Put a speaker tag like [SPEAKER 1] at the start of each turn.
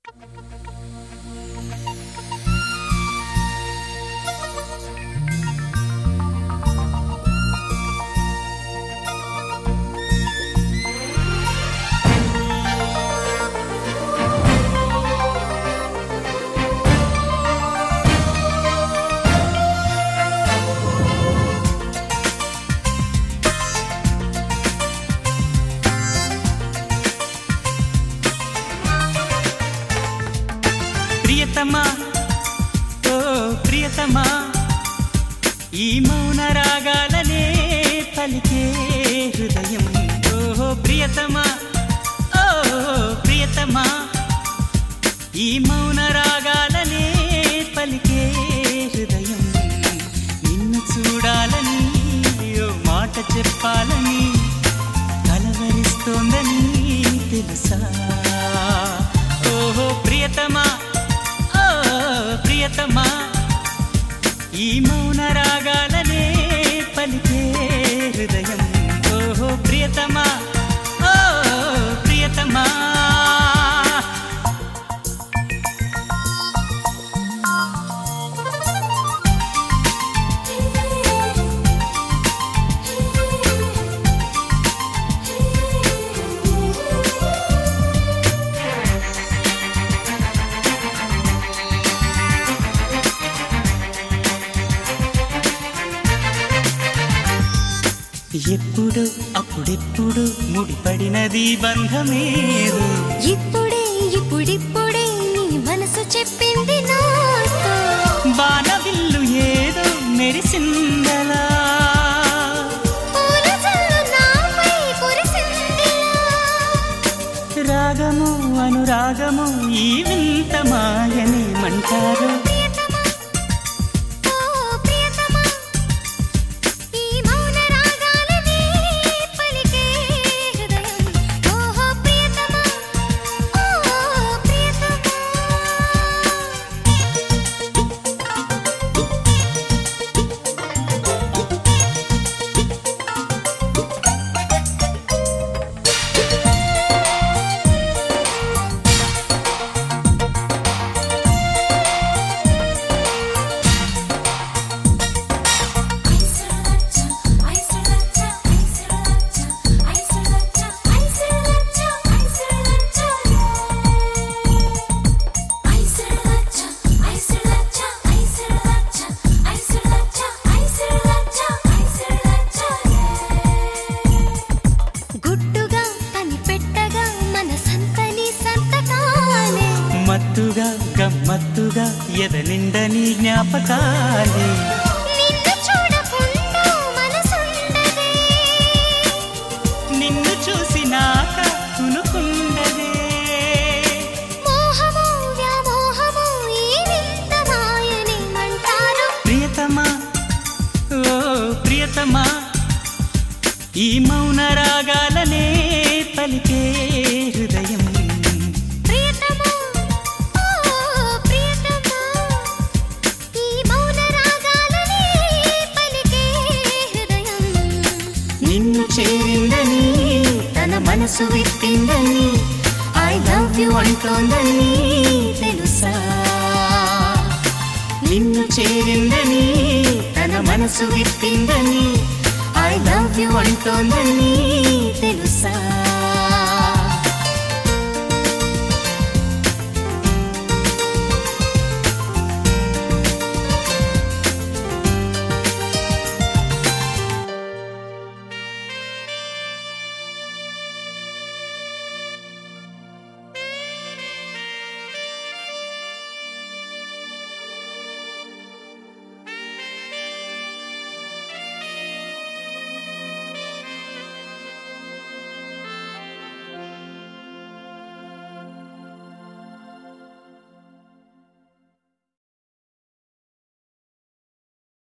[SPEAKER 1] ప్రియతమా ఓ ప్రియతమా ఈ మౌన రాగాలనే పలికే హృదయం ఓ ప్రియతమా ఓ ప్రియతమా ఈ మౌన రాగాలనే పలికే హృదయం నిన్ను చూడాలని ఓ మాట చెప్పాలని కలవరిస్తోందని తెలుసా ఓహో ప్రియతమా ఓ ప్రియతమా ఈ మౌన రాగాలనే పలికే హృదయం ఓహో ప్రియతమా ఓ ప్రియతమా ఎప్పుడు అప్పుడెప్పుడు ముడిపడినది బంధమేదు
[SPEAKER 2] ఇప్పుడే ఇప్పుడిప్పుడే నీ మనసు చెప్పింది నాతో
[SPEAKER 1] బాణవిల్లు ఏదో మెరిసిందలా
[SPEAKER 2] పూల జల్లు నాపై కురిసిందిలా.
[SPEAKER 1] రాగము అనురాగము ఈ వింత మాయనేమంటారు
[SPEAKER 2] ప్రియతమా, ఓ ప్రియతమా, ఈ మౌన రాగాలనే పలికే హృదయం. ఓహో ప్రియతమా, ఓ ప్రియతమా. గుట్టుగా పని పెట్టగా మన సంతని సంతకాలే
[SPEAKER 1] మత్తుగా గమ్మత్తుగా ఎదనిండని జ్ఞాపకాలే
[SPEAKER 2] నిన్ను చూడకుండా మనసుండదే
[SPEAKER 1] నిన్ను చూసినాక తునుకుండదే
[SPEAKER 2] మోహము వ్యామోహము ఈ వింత మాయనేమంటారు
[SPEAKER 1] ప్రియతమా ఓ ప్రియతమా ఈ మౌన రాగాలనే పలికే హృదయం
[SPEAKER 2] ప్రియతమా ఓ ప్రియతమా ఈ మౌన రాగాలనే పలికే హృదయం
[SPEAKER 1] నిన్ను చేరిందని తన మనసు విప్పిందని ఐ లవ్ యు అంటోందని తెలుసా నిన్ను చేరిందని తన మనసు విప్పిందని ఐ లవ్ యు అంటోందని తెలుసా